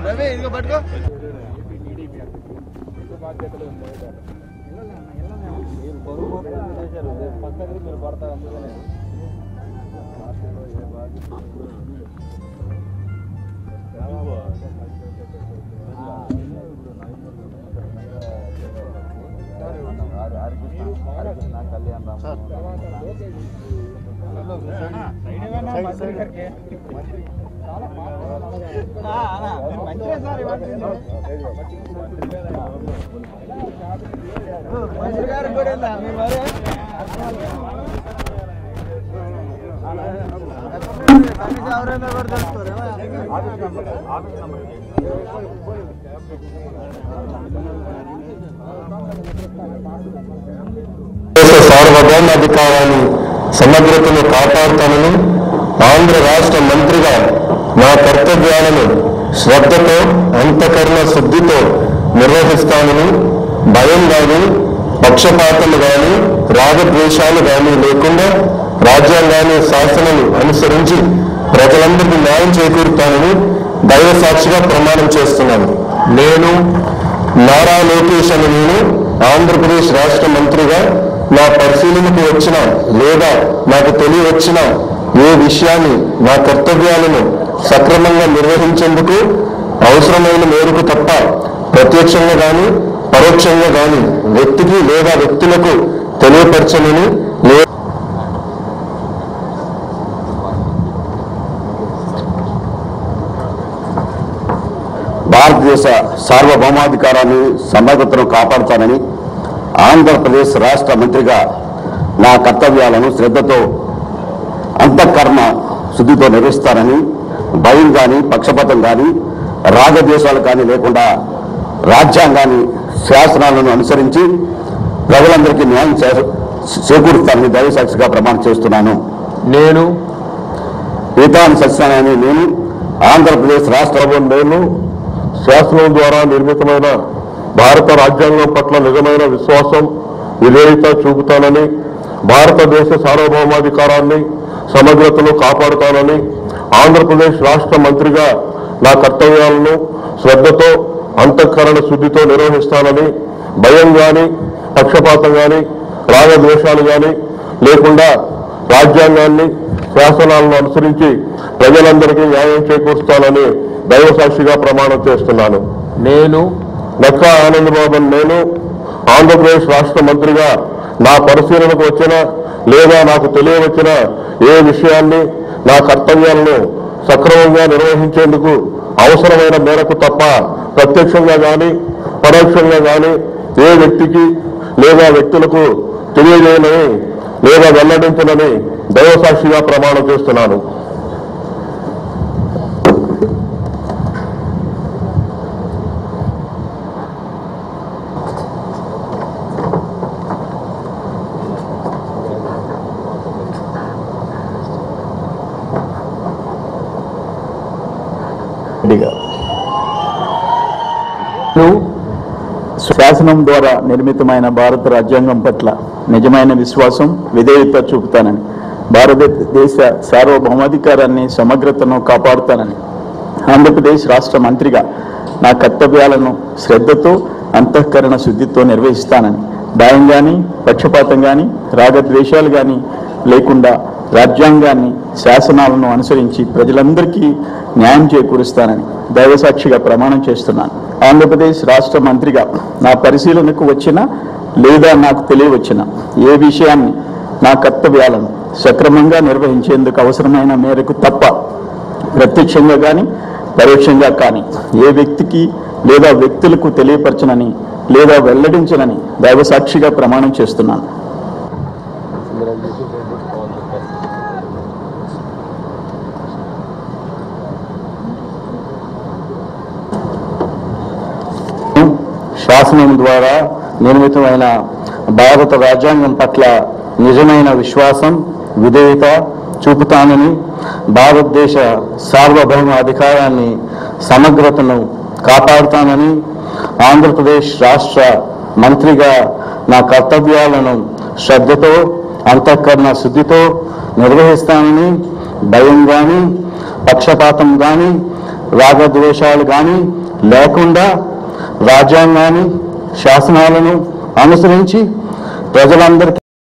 రవి ఇదిగో పట్టుకో మంత్రి గారు కూడా ఉందా? మీరు మరి? కనీసం ఎవరైనా కూడా తెలుసుకోరేమో? దేశ సార్వభౌమాధికారాన్ని సమగ్రతను కాపాడుతానని ఆంధ్ర రాష్ట్ర మంత్రిగా నా కర్తవ్యాలను శ్రద్ధతో అంతఃకరణ శుద్ధితో నిర్వహిస్తానని భయం గాని పక్షపాతలు గాని రాగద్వేషాలు గాని లేకుండా రాజ్యాంగాన్ని శాసనాలు అనుసరించి ప్రజలందరికీ న్యాయం చేకూరుతానని దైవ సాక్షిగా ప్రమాణం చేస్తున్నాను నేను నారా లోకేష్ అని నేను ఆంధ్రప్రదేశ్ రాష్ట్ర మంత్రిగా నా పరిశీలనకు వచ్చిన లేదా నాకు తెలియవచ్చిన ఏ విషయాన్ని నా కర్తవ్యాలను సక్రమంగా నిర్వహించేందుకు అవసరమైన మేరకు తప్ప ప్రత్యక్షంగా గాని పరోక్షంగా గాని వ్యక్తికి లేదా వ్యక్తులకు తెలియపరచనని లే భారతదేశ సార్వభౌమాధికారాన్ని సమగ్రతను కాపాడుతానని ఆంధ్రప్రదేశ్ రాష్ట్ర మంత్రిగా నా కర్తవ్యాలను శ్రద్ధతో అంతఃకరణ శుద్ధితో నిర్వహిస్తానని భయం కానీ పక్షపాతం కానీ రాగద్వేషాలు కానీ లేకుండా రాజ్యాంగాన్ని శాసనాలను అనుసరించి ప్రజలందరికీ న్యాయం చే- చేకూరుస్తానని దైవసాక్షిగా ప్రమాణం చేస్తున్నాను నేను ఈతాన్ సత్యనారాయణ నేను ఆంధ్రప్రదేశ్ రాష్ట్ర నేను శాసనం ద్వారా నిర్మితమైన భారత రాజ్యాంగం పట్ల నిజమైన విశ్వాసం విధేయత చూపుతానని భారతదేశ సార్వభౌమాధికారాన్ని సమగ్రతను కాపాడుతానని ఆంధ్రప్రదేశ్ రాష్ట్ర మంత్రిగా నా కర్తవ్యాలను శ్రద్ధతో అంతఃకరణ శుద్ధితో నిర్వహిస్తానని భయం గాని పక్షపాతం గాని రాగద్వేషాలు గాని లేకుండా రాజ్యాంగాన్ని శాసనాలను అనుసరించి ప్రజలందరికీ న్యాయం చేకూరుస్తానని దైవసాక్షిగా ప్రమాణం చేస్తున్నాను నేను నక్కా ఆనందబాబన్ నేను ఆంధ్రప్రదేశ్ రాష్ట్ర మంత్రిగా నా పరిశీలనకు వచ్చిన లేదా నాకు తెలియవచ్చిన ఏ విషయాన్ని నా కర్తవ్యాలను సక్రమంగా నిర్వహించేందుకు అవసరమైన మేరకు తప్ప ప్రత్యక్షంగా గాని పరోక్షంగా గాని ఏ వ్యక్తికి లేదా వ్యక్తులకు తెలియజేయనని లేదా వెల్లడించనని దైవసాక్షిగా ప్రమాణం చేస్తున్నాను శాసనం ద్వారా నిర్మితమైన భారత రాజ్యాంగం పట్ల నిజమైన విశ్వాసం విధేయత చూపుతానని భారతదేశ సార్వభౌమాధికారాన్ని సమగ్రతను కాపాడుతానని ఆంధ్రప్రదేశ్ రాష్ట్ర మంత్రిగా నా కర్తవ్యాలను శ్రద్ధతో అంతఃకరణ శుద్ధితో నిర్వహిస్తానని భయం కానీ పక్షపాతం కానీ రాగద్వేషాలు కానీ లేకుండా రాజ్యాంగాన్ని శాసనాలను అనుసరించి ప్రజలందరికీ న్యాయం చేకూరుస్తానని దైవసాక్షిగా ప్రమాణం చేస్తున్నాను ఆంధ్రప్రదేశ్ రాష్ట్ర మంత్రిగా నా పరిశీలనకు వచ్చిన లేదా నాకు తెలియవచ్చిన ఏ విషయాన్ని నా కర్తవ్యాలను సక్రమంగా నిర్వహించేందుకు అవసరమైన మేరకు తప్ప ప్రత్యక్షంగా కానీ పరోక్షంగా కానీ ఏ వ్యక్తికి లేదా వ్యక్తులకు తెలియపరచనని లేదా వెల్లడించనని దైవసాక్షిగా ప్రమాణం చేస్తున్నాను శాసనం ద్వారా నిర్మితమైన భారత రాజ్యాంగం పట్ల నిజమైన విశ్వాసం విధేయత చూపుతానని భారతదేశ సార్వభౌమ అధికారాన్ని సమగ్రతను కాపాడుతానని ఆంధ్రప్రదేశ్ రాష్ట్ర మంత్రిగా నా కర్తవ్యాలను శ్రద్ధతో అంతఃకరణ శుద్ధితో నిర్వహిస్తానని భయం కానీ పక్షపాతం కానీ రాగద్వేషాలు కానీ లేకుండా రాజ్యాంగాన్ని శాసనాలను అనుసరించి ప్రజలందరికీ